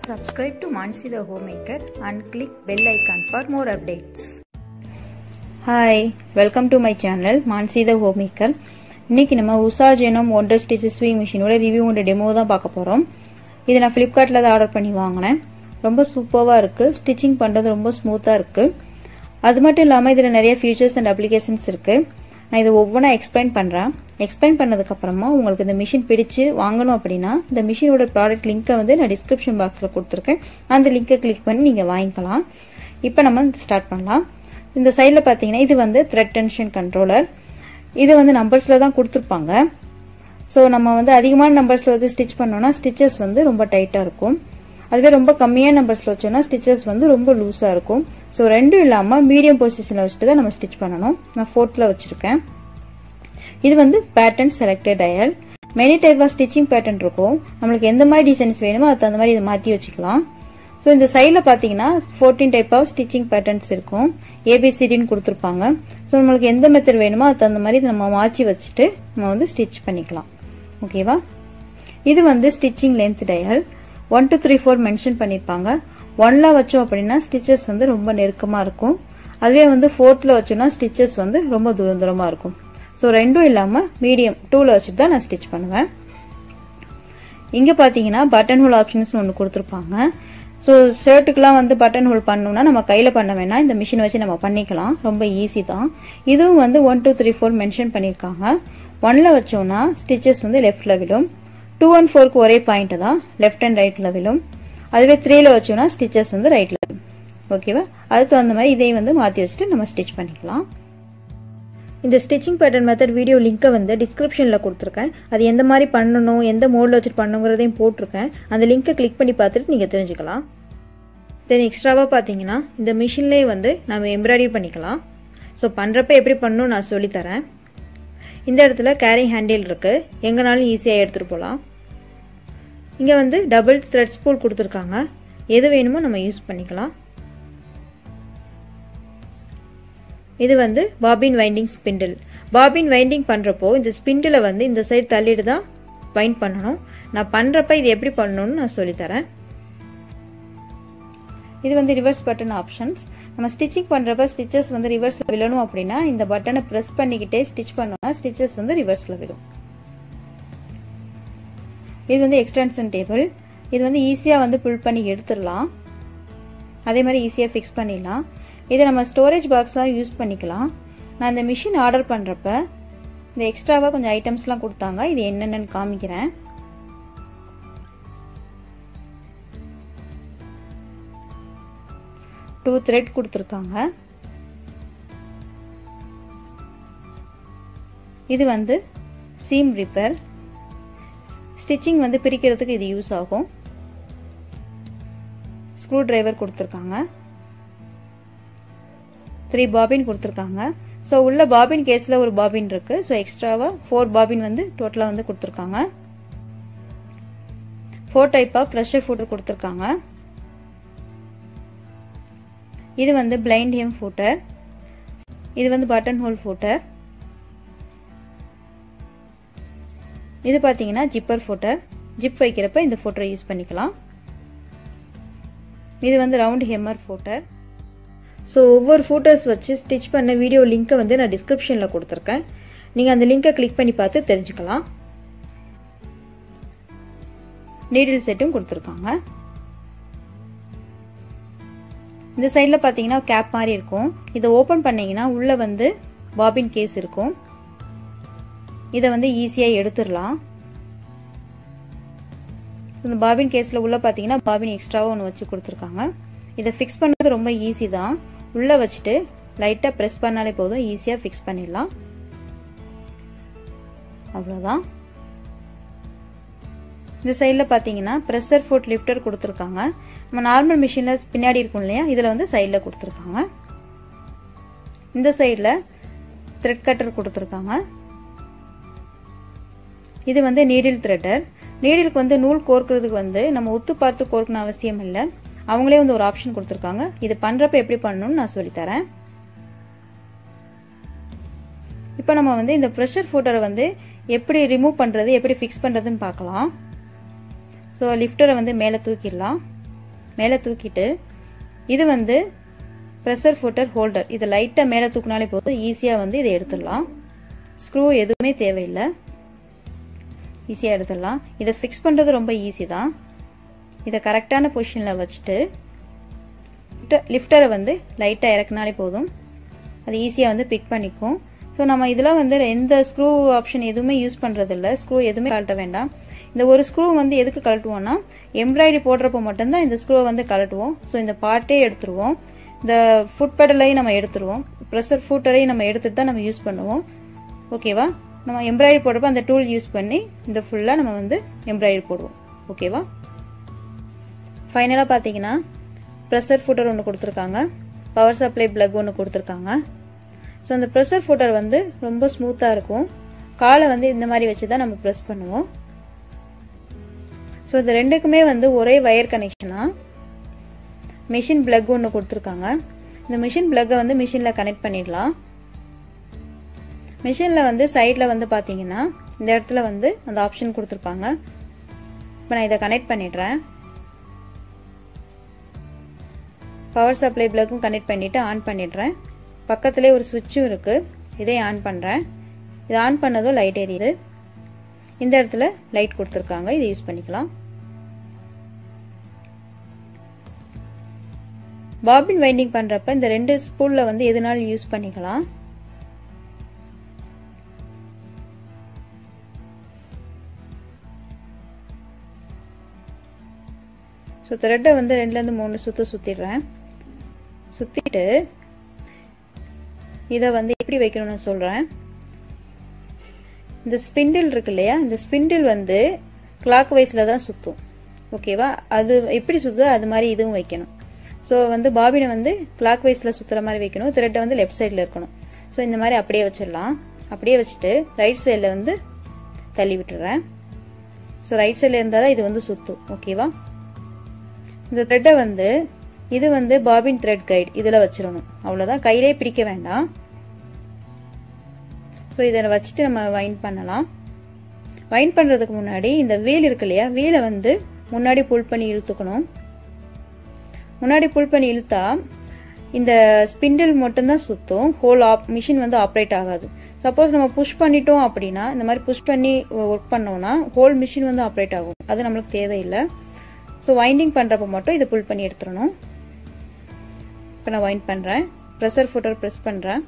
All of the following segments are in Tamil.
Subscribe to Mansi the Homemaker and click bell icon for more updates. Hi welcome to my channel Mansi the homemaker இன்னைக்கு நம்ம Usha Janome Wonder Stitch sewing மிஷினோட ரிவ்யூ உண்டு டெமோ தான் பார்க்க போறோம் இது நான் ஃப்ளிப்கார்ட்ல தான் ஆர்டர் பண்ணி வாங்கினேன் ரொம்ப சூப்பர்வா இருக்கு ஸ்டிச்சிங் பண்றது ரொம்ப ஸ்மூத்தா இருக்கு அது மட்டும் இல்லாம இதுல நிறைய ஃபீச்சர்ஸ் அண்ட் அப்ளிகேஷன்ஸ் இருக்கு நான் இதை ஒவ்வொன்றா எக்ஸ்பிளைன் பண்றேன் எக்ஸ்பிளைன் பண்ணதுக்கு அப்புறமா உங்களுக்கு இந்த மிஷின் பிடிச்சு வாங்கணும் அப்படின்னா இந்த மிஷினோட ப்ராடக்ட் லிங்கை வந்து நான் டிஸ்கிரிப்ஷன் பாக்ஸ்ல கொடுத்துருக்கேன் அந்த லிங்கை கிளிக் பண்ணி நீங்க வாங்கிக்கலாம் இப்போ நம்ம ஸ்டார்ட் பண்ணலாம் இந்த சைடில் பார்த்தீங்கன்னா இது வந்து த்ரெட் டென்ஷன் கண்ட்ரோலர் இது வந்து நம்பர்ஸில் தான் கொடுத்துருப்பாங்க ஸோ நம்ம வந்து அதிகமான நம்பர்ஸில் வந்து ஸ்டிச் பண்ணோம்னா ஸ்டிச்சஸ் வந்து ரொம்ப டைட்டாக இருக்கும் அதுவே ரொம்ப கம்மியான நம்பர்ஸில் வச்சோம்னா ஸ்டிச்சஸ் வந்து ரொம்ப லூஸாக இருக்கும் ஸோ ரெண்டும் இல்லாமல் மீடியம் பொசிஷனில் வச்சுட்டு தான் நம்ம ஸ்டிச் பண்ணணும் நான் ஃபோர்த்தில் வச்சுருக்கேன் இது வந்து pattern selected dial many type of stitching pattern இருக்கும் நம்மளுக்கு எந்த மாதிரி டிசைன்ஸ் வேணுமோ அது தகுந்த மாதிரி இதை மாற்றி வச்சுக்கலாம் ஸோ இந்த சைடில் பார்த்தீங்கன்னா fourteen type of stitching patterns இருக்கும் ஏபிசிடின்னு கொடுத்துருப்பாங்க ஸோ நம்மளுக்கு எந்த மெத்தட் வேணுமோ அது தகுந்த மாதிரி நம்ம மாற்றி வச்சுட்டு நம்ம வந்து ஸ்டிச் பண்ணிக்கலாம் ஓகேவா இது வந்து stitching length dial one two three four mention பண்ணியிருப்பாங்க ஒன்ல வச்சோம் அப்படின்னா ஸ்டிச்சஸ் வந்து ரொம்ப நெருக்கமாக இருக்கும் அதுவே வந்து ஃபோர்த்தில் வச்சோம்னா ஸ்டிச்சஸ் வந்து ரொம்ப தூரம் தூரமாக இருக்கும் ஸோ ரெண்டும் இல்லாமல் மீடியம் டூவில் வச்சுட்டு தான் நான் ஸ்டிச் பண்ணுவேன் இங்கே பார்த்தீங்கன்னா பட்டன் ஹோல் ஆப்ஷன்ஸ் ஒன்று கொடுத்துருப்பாங்க ஸோ ஷர்ட்டுக்கெலாம் வந்து பட்டன் ஹோல் பண்ணணும்னா நம்ம கையில் பண்ண வேணாம் இந்த மிஷின் வச்சு நம்ம பண்ணிக்கலாம் ரொம்ப ஈஸி தான் இதுவும் வந்து one two three four mention பண்ணியிருக்காங்க ஒன்ல வச்சோம்னா ஸ்டிச்சஸ் வந்து லெஃப்ட்ல விழும் டூ அண்ட் ஃபோருக்கு ஒரே பாயிண்ட் தான் லெஃப்ட் அண்ட் ரைட்ல விழும் அதுவே த்ரீல வச்சோம்னா ஸ்டிச்சஸ் வந்து ரைட்ல விழும் ஓகேவா அதுக்கு தகுந்த மாதிரி இதையும் வந்து மாற்றி வச்சுட்டு நம்ம ஸ்டிச் பண்ணிக்கலாம் இந்த ஸ்டிச்சிங் பேட்டர்ன் மெத்தட் வீடியோ லிங்க்கை வந்து டிஸ்கிரிப்ஷனில் கொடுத்துருக்கேன் அது எந்த மாதிரி பண்ணணும் எந்த மோடில் வச்சுட்டு பண்ணுங்கிறதையும் போட்டிருக்கேன் அந்த லிங்க்கை கிளிக் பண்ணி பார்த்துட்டு நீங்கள் தெரிஞ்சுக்கலாம் தென் எக்ஸ்ட்ராவாக பார்த்தீங்கன்னா இந்த மிஷின்லேயே வந்து நம்ம எம்ப்ராய்டரி பண்ணிக்கலாம் ஸோ பண்ணுறப்ப எப்படி பண்ணணும் நான் சொல்லித்தரேன் இந்த இடத்துல கேரிங் ஹேண்டில் இருக்குது எங்கேனாலும் ஈஸியாக எடுத்துகிட்டு போகலாம் இங்கே வந்து டபுள் த்ரெட் ஸ்பூல் கொடுத்துருக்காங்க எது வேணுமோ நம்ம யூஸ் பண்ணிக்கலாம் இது வந்து bobbin winding spindle bobbin winding பண்ணுறப்போ இந்த ஸ்பிண்டிலை வந்து இந்த சைடு தள்ளிட்டு தான் வைண்ட் பண்ணணும் நான் பண்ணுறப்ப இது எப்படி பண்ணணும்னு நான் சொல்லித்தரேன் இது வந்து ரிவர்ஸ் பட்டன் ஆப்ஷன்ஸ் நம்ம ஸ்டிச்சிங் பண்ணுறப்ப ஸ்டிச்சஸ் வந்து ரிவர்ஸில் விழணும் அப்படின்னா இந்த பட்டனை ப்ரெஸ் பண்ணிக்கிட்டே ஸ்டிச் பண்ணோம்னா ஸ்டிச்சஸ் வந்து ரிவர்ஸில் விழும் இது வந்து எக்ஸ்டென்ஷன் டேபிள் இது வந்து ஈஸியாக வந்து புல் பண்ணி எடுத்துடலாம் அதே மாதிரி ஈஸியாக ஃபிக்ஸ் பண்ணிடலாம் இதை நம்ம ஸ்டோரேஜ் பாக்ஸாக யூஸ் பண்ணிக்கலாம் நான் இந்த மிஷின் ஆர்டர் பண்ணுறப்ப இந்த எக்ஸ்ட்ராவாக கொஞ்சம் ஐட்டம்ஸ்லாம் கொடுத்தாங்க இது என்னென்னு காமிக்கிறேன் டூ த்ரெட் கொடுத்துருக்காங்க இது வந்து சீம் ரிப்பேர் ஸ்டிச்சிங் வந்து பிரிக்கிறதுக்கு இது யூஸ் ஆகும் ஸ்க்ரூ டிரைவர் கொடுத்துருக்காங்க த்ரீ பாபின் கொடுத்துருக்காங்க ஸோ உள்ள பாபின் கேஸில் ஒரு பாபின் இருக்கு ஸோ எக்ஸ்ட்ராவாக ஃபோர் பாபின் வந்து டோட்டலாக வந்து கொடுத்துருக்காங்க four type of pressure footer கொடுத்துருக்காங்க இது வந்து பிளைண்ட் ஹெம் ஃபூட்டர் இது வந்து பட்டன் ஹோல் ஃபூட்டர் இது பார்த்தீங்கன்னா ஜிப்பர் ஃபூட்டர் ஜிப் வைக்கிறப்ப இந்த ஃபூட்டரை யூஸ் பண்ணிக்கலாம் இது வந்து ரவுண்ட் ஹெம்மர் ஃபூட்டர் ஸோ ஒவ்வொரு ஃபோட்டோஸ் வச்சு ஸ்டிச் பண்ண வீடியோ லிங்க்கை வந்து நான் டிஸ்கிரிப்ஷனில் கொடுத்துருக்கேன் நீங்கள் அந்த லிங்கை கிளிக் பண்ணி பார்த்து தெரிஞ்சுக்கலாம் நீடில் செட்டும் கொடுத்துருக்காங்க இந்த சைடில் பார்த்தீங்கன்னா கேப் மாதிரி இருக்கும் இதை ஓப்பன் பண்ணீங்கன்னா உள்ளே வந்து பாபின் கேஸ் இருக்கும் இதை வந்து ஈஸியாக எடுத்துடலாம் இந்த பாபின் கேஸில் உள்ள பார்த்தீங்கன்னா பாபின் எக்ஸ்ட்ராவாக ஒன்று வச்சு கொடுத்துருக்காங்க இதை ஃபிக்ஸ் பண்ணுறது ரொம்ப ஈஸி தான் உள்ளே வச்சுட்டு லைட்டாக ப்ரெஸ் பண்ணாலே போதும் ஈஸியாக ஃபிக்ஸ் பண்ணிடலாம் அவ்வளோதான் இந்த சைடில் பார்த்தீங்கன்னா ப்ரெஷர் ஃபுட் லிஃப்டர் கொடுத்துருக்காங்க நம்ம நார்மல் மிஷினில் பின்னாடி இருக்கும் இல்லையா இதில் வந்து சைடில் கொடுத்துருக்காங்க இந்த சைடில் த்ரெட் கட்டர் கொடுத்துருக்காங்க இது வந்து நீடில் த்ரெட்டர் நீடிலுக்கு வந்து நூல் கோர்க்கிறதுக்கு வந்து நம்ம ஒத்து பார்த்து கோர்க்கணும் அவசியம் இல்லை அவங்களே வந்து ஒரு ஆப்ஷன் கொடுத்துருக்காங்க இது பண்றப்ப எப்படி பண்ணணும்னு நான் சொல்லித்தரேன் இப்போ நம்ம வந்து இந்த ப்ரெஷர் ஃபோட்டோரை வந்து எப்படி ரிமூவ் பண்றது எப்படி ஃபிக்ஸ் பண்றதுன்னு பார்க்கலாம் ஸோ லிஃப்டரை வந்து மேலே தூக்கிடலாம் மேலே தூக்கிட்டு இது வந்து ப்ரெஷர் ஃபுட்டர் ஹோல்டர் இதை லைட்டாக மேலே தூக்கினாலே போதும் ஈஸியாக வந்து இதை எடுத்துடலாம் ஸ்க்ரூ எதுவுமே தேவையில்லை ஈஸியாக எடுத்துடலாம் இதை ஃபிக்ஸ் பண்ணுறது ரொம்ப ஈஸி தான் இதை கரெக்டான பொசிஷனில் வச்சுட்டு லிஃப்டரை வந்து லைட்டாக இறக்குனாலே போதும் அது ஈஸியாக வந்து பிக் பண்ணிக்கும் ஸோ நம்ம இதில் வந்து எந்த ஸ்க்ரூ ஆப்ஷன் எதுவுமே யூஸ் பண்ணுறது இல்லை ஸ்க்ரூ எதுவுமே கழட்ட வேண்டாம் இந்த ஒரு ஸ்க்ரூ வந்து எதுக்கு கழட்டுவோம்னா எம்ப்ராய்டரி போடுறப்போ மட்டும்தான் இந்த ஸ்க்ரூவை வந்து கழட்டுவோம் ஸோ இந்த பார்ட்டே எடுத்துருவோம் இந்த ஃபுட் பெடலையும் நம்ம எடுத்துருவோம் ப்ரெஷர் ஃபூட்டரையும் நம்ம எடுத்துட்டு தான் நம்ம யூஸ் பண்ணுவோம் ஓகேவா நம்ம எம்ப்ராய்டரி போடுறப்ப அந்த டூல் யூஸ் பண்ணி இந்த ஃபுல்லாக நம்ம வந்து எம்ப்ராய்டரி போடுவோம் ஓகேவா ஃபைனலாக பார்த்தீங்கன்னா ப்ரெஷர் ஃபுட்டர் ஒன்று கொடுத்துருக்காங்க பவர் சப்ளை பிளக் ஒன்று கொடுத்துருக்காங்க ஸோ அந்த ப்ரெஷர் ஃபுட்டர் வந்து ரொம்ப ஸ்மூத்தாக இருக்கும் காலை வந்து இந்த மாதிரி வச்சு தான் நம்ம ப்ரெஸ் பண்ணுவோம் ஸோ இது ரெண்டுக்குமே வந்து ஒரே வயர் கனெக்ஷனாக மிஷின் பிளக் ஒன்று கொடுத்துருக்காங்க இந்த மிஷின் பிளக்கை வந்து மிஷினில் கனெக்ட் பண்ணிடலாம் மிஷினில் வந்து சைடில் வந்து பார்த்தீங்கன்னா இந்த இடத்துல வந்து அந்த ஆப்ஷன் கொடுத்துருப்பாங்க இப்போ நான் இதை கனெக்ட் பண்ணிடுறேன் பவர் சப்ளை பிளக்கும் கனெக்ட் பண்ணிவிட்டு ஆன் பண்ணிடுறேன் பக்கத்துலேயே ஒரு சுவிட்சும் இருக்குது இதையும் ஆன் பண்ணுறேன் இது ஆன் பண்ணதும் லைட் எரியுது இந்த இடத்துல லைட் கொடுத்துருக்காங்க இதை யூஸ் பண்ணிக்கலாம் பாபின் வைண்டிங் பண்ணுறப்ப இந்த ரெண்டு ஸ்பூலில் வந்து எதுனாலும் யூஸ் பண்ணிக்கலாம் ஸோ த்ரெட்டை வந்து ரெண்டுலேருந்து மூணு சுற்று சுற்றிடுறேன் சுற்றிட்டு இதை வந்து எப்படி வைக்கணும்னு சொல்கிறேன் இந்த ஸ்பிண்டில் இருக்கு இல்லையா இந்த ஸ்பிண்டில் வந்து கிளாக் வைஸில் தான் சுற்றும் ஓகேவா அது எப்படி சுற்றுதோ அது மாதிரி இதுவும் வைக்கணும் ஸோ வந்து பாபினை வந்து கிளாக் வைஸில் சுற்றுற மாதிரி வைக்கணும் த்ரெட்டை வந்து லெஃப்ட் சைடில் இருக்கணும் ஸோ இந்த மாதிரி அப்படியே வச்சிடலாம் அப்படியே வச்சுட்டு ரைட் சைடில் வந்து தள்ளி விட்டுறேன் ஸோ ரைட் சைடில் இருந்தால் தான் இது வந்து சுற்றும் ஓகேவா இந்த த்ரெட்டை வந்து இது வந்து பாபின் த்ரெட் கைட் இதில் வச்சிடணும் அவ்வளோதான் கையிலே பிடிக்க வேண்டாம் ஸோ இதை வச்சுட்டு நம்ம வைண்ட் பண்ணலாம் வைண்ட் பண்ணுறதுக்கு முன்னாடி இந்த வீல் இருக்கு இல்லையா வீலை வந்து முன்னாடி புல் பண்ணி இழுத்துக்கணும் முன்னாடி புல் பண்ணி இழுத்தா இந்த ஸ்பிண்டில் மட்டும்தான் சுற்றும் ஹோல் ஆப் மிஷின் வந்து ஆப்ரேட் ஆகாது சப்போஸ் நம்ம புஷ் பண்ணிட்டோம் அப்படின்னா இந்த மாதிரி புஷ் பண்ணி ஒர்க் பண்ணோம்னா ஹோல் மிஷின் வந்து ஆப்ரேட் ஆகும் அது நம்மளுக்கு தேவையில்லை ஸோ வைண்டிங் பண்ணுறப்ப மட்டும் இதை புல் பண்ணி எடுத்துடணும் இப்போ நான் வைண்ட் பண்ணுறேன் ப்ரெஷர் ஃபுட்டர் ப்ரெஸ் பண்ணுறேன்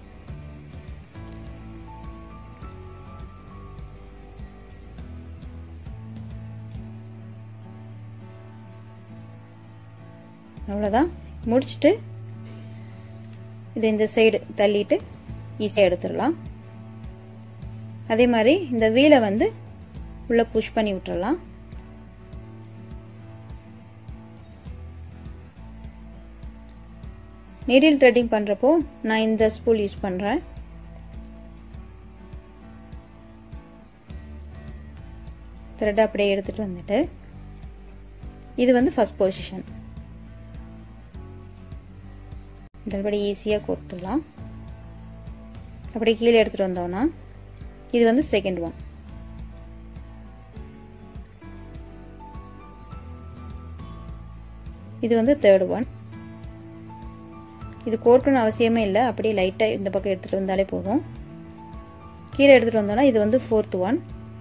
அவ்வளோதான் முடிச்சுட்டு இது இந்த சைடு தள்ளிட்டு ஈஸியாக எடுத்துடலாம் அதே மாதிரி இந்த வீலை வந்து உள்ளே புஷ் பண்ணி விட்டுறலாம் நீடில் த்ரெட்டிங் பண்ணுறப்போ நான் இந்த ஸ்பூல் யூஸ் பண்ணுறேன் த்ரெட் அப்படியே எடுத்துகிட்டு வந்துட்டு இது வந்து ஃபர்ஸ்ட் பொசிஷன் இதன்படி ஈஸியாக கொடுத்துடலாம் அப்படியே கீழே எடுத்துகிட்டு வந்தோம்னா இது வந்து செகண்ட் ஒன் இது வந்து தேர்ட் ஒன் இது கோர்க்கணும் அவசியமே இல்லை அப்படியே லைட்டாக இந்த பக்கம் எடுத்துகிட்டு வந்தாலே போதும் கீழே எடுத்துகிட்டு வந்தோம்னா இது வந்து ஃபோர்த் ஒன்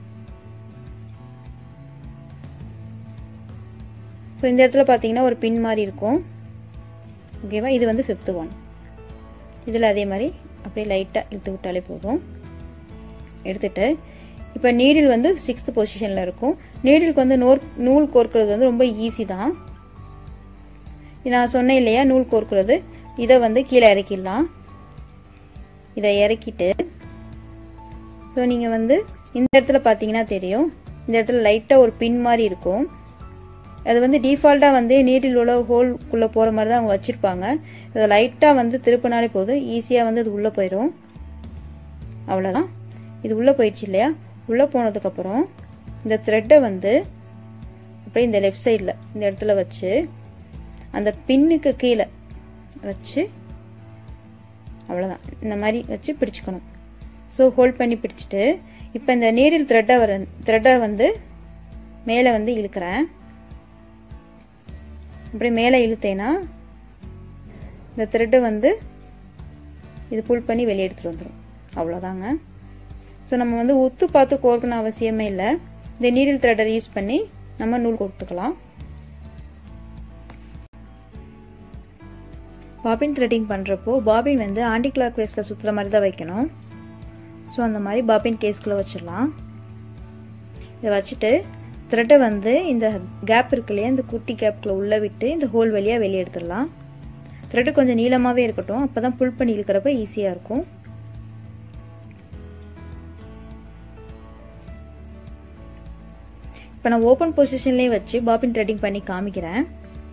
ஸோ இந்த இடத்துல பார்த்தீங்கன்னா ஒரு பின் மாதிரி இருக்கும் ஓகேவா இது வந்து ஃபிஃப்த் ஒன் இதில் அதே மாதிரி அப்படியே லைட்டாக இழுத்து விட்டாலே போதும் எடுத்துட்டு இப்போ நீடில் வந்து சிக்ஸ்த் பொசிஷனில் இருக்கும் நீடிலுக்கு வந்து நூல் நூல் கோர்க்கிறது வந்து ரொம்ப ஈஸி தான் நான் சொன்னேன் இல்லையா நூல் கோர்க்கிறது இதை வந்து கீழே இறக்கிடலாம் இதை இறக்கிட்டு ஸோ நீங்கள் வந்து இந்த இடத்துல பார்த்தீங்கன்னா தெரியும் இந்த இடத்துல லைட்டாக ஒரு பின் மாதிரி இருக்கும் அது வந்து டிஃபால்ட்டாக வந்து நீட்டில் உள்ள ஹோல்குள்ளே போகிற மாதிரி தான் அவங்க வச்சுருப்பாங்க அதை லைட்டாக வந்து திருப்பினாலே போதும் ஈஸியாக வந்து அது உள்ளே போயிடும் அவ்வளோதான் இது உள்ளே போயிடுச்சு இல்லையா உள்ளே போனதுக்கப்புறம் இந்த த்ரெட்டை வந்து அப்படியே இந்த லெஃப்ட் சைடில் இந்த இடத்துல வச்சு அந்த பின்னுக்கு கீழே வச்சு அவ்வளோதான் இந்த மாதிரி வச்சு பிடிச்சிக்கணும் ஸோ ஹோல்ட் பண்ணி பிடிச்சிட்டு இப்போ இந்த நீரில் த்ரெட்டை வர த்ரெட்டை வந்து மேலே வந்து இழுக்கிறேன் இப்படி மேலே இழுத்தேன்னா இந்த த்ரெட்டை வந்து இது புல் பண்ணி வெளியே எடுத்துகிட்டு வந்துடும் அவ்வளோதாங்க ஸோ நம்ம வந்து உத்து பார்த்து கோர்க்கணும் அவசியமே இல்லை இந்த நீடில் த்ரெட்டர் யூஸ் பண்ணி நம்ம நூல் கொடுத்துக்கலாம் பாபின் த்ரெட்டிங் பண்ணுறப்போ பாபின் வந்து ஆன்டி கிளாக் வேஸ்ட்டில் சுற்றுற மாதிரி தான் வைக்கணும் ஸோ அந்த மாதிரி பாபின் கேஸ்குள்ளே வச்சிடலாம் இதை வச்சுட்டு த்ரெட்டை வந்து இந்த கேப் இருக்கு இல்லையா இந்த குட்டி கேப்குள்ளே உள்ளே விட்டு இந்த ஹோல் வழியாக வெளியே எடுத்துடலாம் த்ரெட்டு கொஞ்சம் நீளமாகவே இருக்கட்டும் அப்போ தான் புல் பண்ணி இழுக்கிறப்ப ஈஸியாக இருக்கும் இப்போ நான் ஓப்பன் பொசிஷன்லேயே வச்சு பாபின் த்ரெட்டிங் பண்ணி காமிக்கிறேன்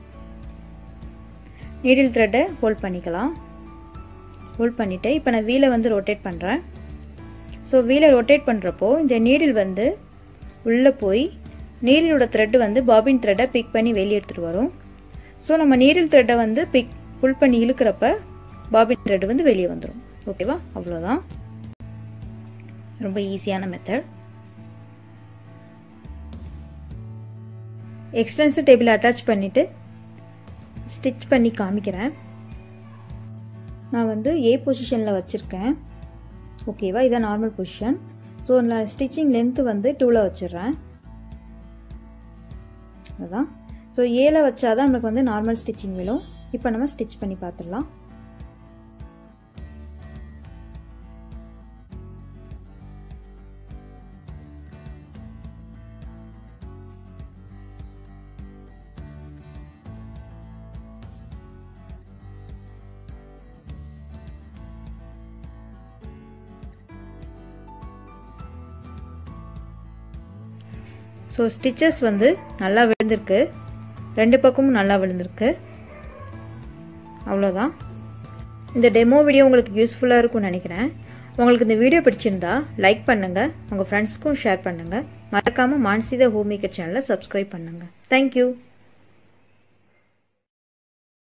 நீடில் த்ரெட்டை ஹோல்ட் பண்ணிக்கலாம் ஹோல்ட் பண்ணிவிட்டு இப்போ நான் வீலை வந்து ரொட்டேட் பண்ணுறேன் ஸோ வீலை ரொட்டேட் பண்ணுறப்போ இந்த நீடில் வந்து உள்ளே போய் நீடிலோட த்ரெட்டு வந்து பாபின் த்ரெட்டை பிக் பண்ணி வெளியே எடுத்துகிட்டு வரும் ஸோ நம்ம நீடில் த்ரெட்டை வந்து பிக் புல் பண்ணி இழுக்கிறப்ப பாபின் த்ரெட் வந்து வெளியே வந்துடும் ஓகேவா அவ்வளோதான் ரொம்ப ஈஸியான மெத்தட் எக்ஸ்டென்சிவ் டேபிள் அட்டாச் பண்ணிவிட்டு ஸ்டிச் பண்ணி காமிக்கிறேன் நான் வந்து ஏ பொசிஷனில் வச்சுருக்கேன் ஓகேவா இதான் நார்மல் பொசிஷன் ஸோ நான் ஸ்டிச்சிங் லென்த்து வந்து டூவில் வச்சிடுறேன் அதுதான் ஸோ ஏல வச்சாதான் நம்மளுக்கு வந்து நார்மல் ஸ்டிச்சிங் விழும் இப்போ நம்ம ஸ்டிச் பண்ணி பார்த்துடலாம் ஸோ ஸ்டிச்சஸ் வந்து நல்லா விழுந்திருக்கு ரெண்டு பக்கமும் நல்லா விழுந்திருக்கு அவ்வளோதான் இந்த டெமோ வீடியோ உங்களுக்கு யூஸ்ஃபுல்லாக இருக்கும்னு நினைக்கிறேன் உங்களுக்கு இந்த வீடியோ பிடிச்சிருந்தா லைக் பண்ணுங்கள் உங்கள் ஃப்ரெண்ட்ஸ்க்கும் ஷேர் பண்ணுங்கள் மறக்காமல் மான்சிதா ஹோம் மேக்கர் சேனலை சப்ஸ்கிரைப் பண்ணுங்கள் தேங்க்யூ